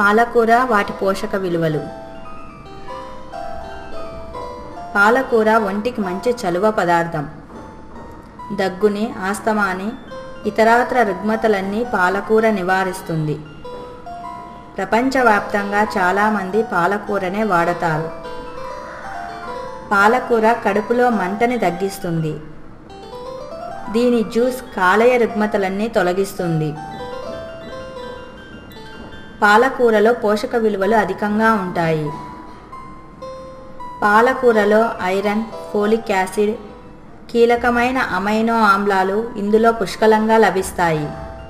పాలకూర వాటి పోషక విలువలు పాలకూర ఒంటికి మంచి చలువ పదార్థం దగ్గుని ఆస్తమాని ఇతరాత్ర రుగ్మతలన్నీ పాలకూర నివారిస్తుంది ప్రపంచవ్యాప్తంగా చాలామంది పాలకూరనే వాడతారు పాలకూర కడుపులో మంటని తగ్గిస్తుంది దీని జ్యూస్ కాలేయ రుగ్మతలన్నీ తొలగిస్తుంది పాలకూరలో పోషక విలువలు అధికంగా ఉంటాయి పాలకూరలో ఐరన్ ఫోలిక్ యాసిడ్ కీలకమైన అమైనో ఆమ్లాలు ఇందులో పుష్కలంగా లభిస్తాయి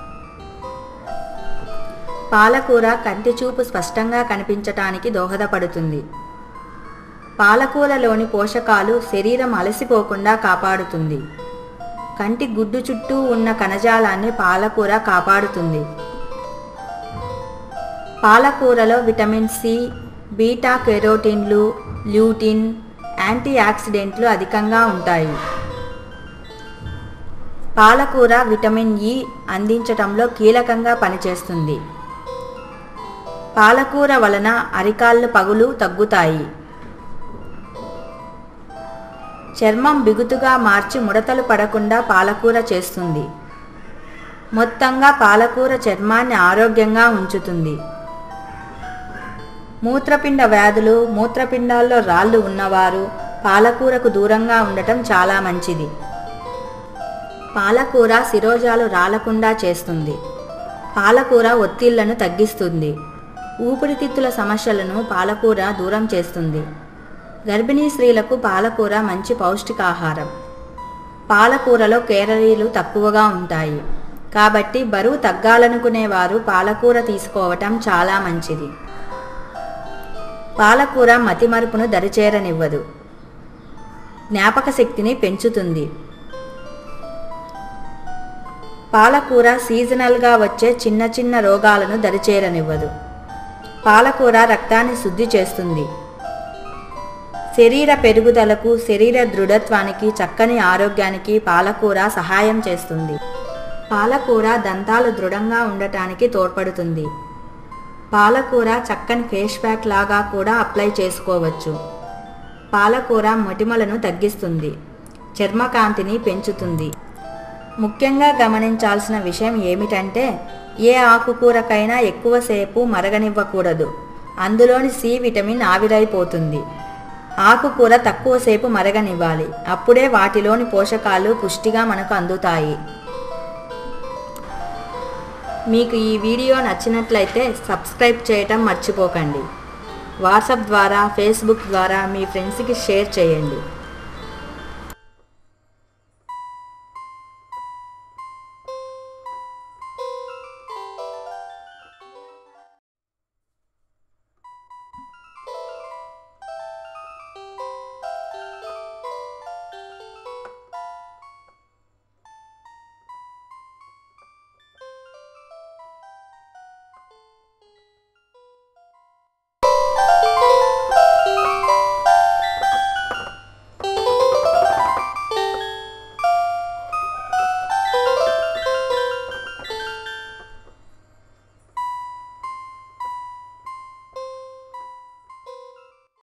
పాలకూర కంటి చూపు స్పష్టంగా కనిపించటానికి దోహదపడుతుంది పాలకూరలోని పోషకాలు శరీరం అలసిపోకుండా కాపాడుతుంది కంటి గుడ్డు చుట్టూ ఉన్న కణజాలాన్ని పాలకూర కాపాడుతుంది పాలకూరలో విటమిన్ సి బీటా కెరోటిన్లు ల్యూటిన్ యాంటీ ఆక్సిడెంట్లు అధికంగా ఉంటాయి పాలకూర విటమిన్ ఇ అందించటంలో కీలకంగా పనిచేస్తుంది పాలకూర వలన అరికాళ్ళు పగులు తగ్గుతాయి చర్మం బిగుతుగా మార్చి ముడతలు పడకుండా పాలకూర చేస్తుంది మొత్తంగా పాలకూర చర్మాన్ని ఆరోగ్యంగా ఉంచుతుంది మూత్రపిండ వ్యాధులు మూత్రపిండాల్లో రాళ్ళు ఉన్నవారు పాలకూరకు దూరంగా ఉండటం చాలా మంచిది పాలకూర శిరోజాలు రాలకుండా చేస్తుంది పాలకూర ఒత్తిళ్లను తగ్గిస్తుంది ఊపిరితిత్తుల సమస్యలను పాలకూర దూరం చేస్తుంది గర్భిణీ స్త్రీలకు పాలకూర మంచి పౌష్టికాహారం పాలకూరలో కేలరీలు తక్కువగా ఉంటాయి కాబట్టి బరువు తగ్గాలనుకునేవారు పాలకూర తీసుకోవటం చాలా మంచిది పాలకూర మతిమరుపును దరిచేరనివ్వదు జ్ఞాపక శక్తిని పెంచుతుంది పాలకూర సీజనల్గా వచ్చే చిన్న చిన్న రోగాలను దరిచేరనివ్వదు పాలకూర రక్తాన్ని శుద్ధి చేస్తుంది శరీర పెరుగుదలకు శరీర దృఢత్వానికి చక్కని ఆరోగ్యానికి పాలకూర సహాయం చేస్తుంది పాలకూర దంతాలు దృఢంగా ఉండటానికి తోడ్పడుతుంది పాలకూర చక్కని ఫేస్ ప్యాక్ లాగా కూడా అప్లై చేసుకోవచ్చు పాలకూర మొటిమలను తగ్గిస్తుంది చర్మకాంతిని పెంచుతుంది ముఖ్యంగా గమనించాల్సిన విషయం ఏమిటంటే ఏ ఆకుకూరకైనా ఎక్కువసేపు మరగనివ్వకూడదు అందులోని సి విటమిన్ ఆవిరైపోతుంది ఆకుకూర తక్కువసేపు మరగనివ్వాలి అప్పుడే వాటిలోని పోషకాలు పుష్టిగా మనకు అందుతాయి మీకు ఈ వీడియో నచ్చినట్లయితే సబ్స్క్రైబ్ చేయటం మర్చిపోకండి వాట్సాప్ ద్వారా ఫేస్బుక్ ద్వారా మీ ఫ్రెండ్స్కి షేర్ చేయండి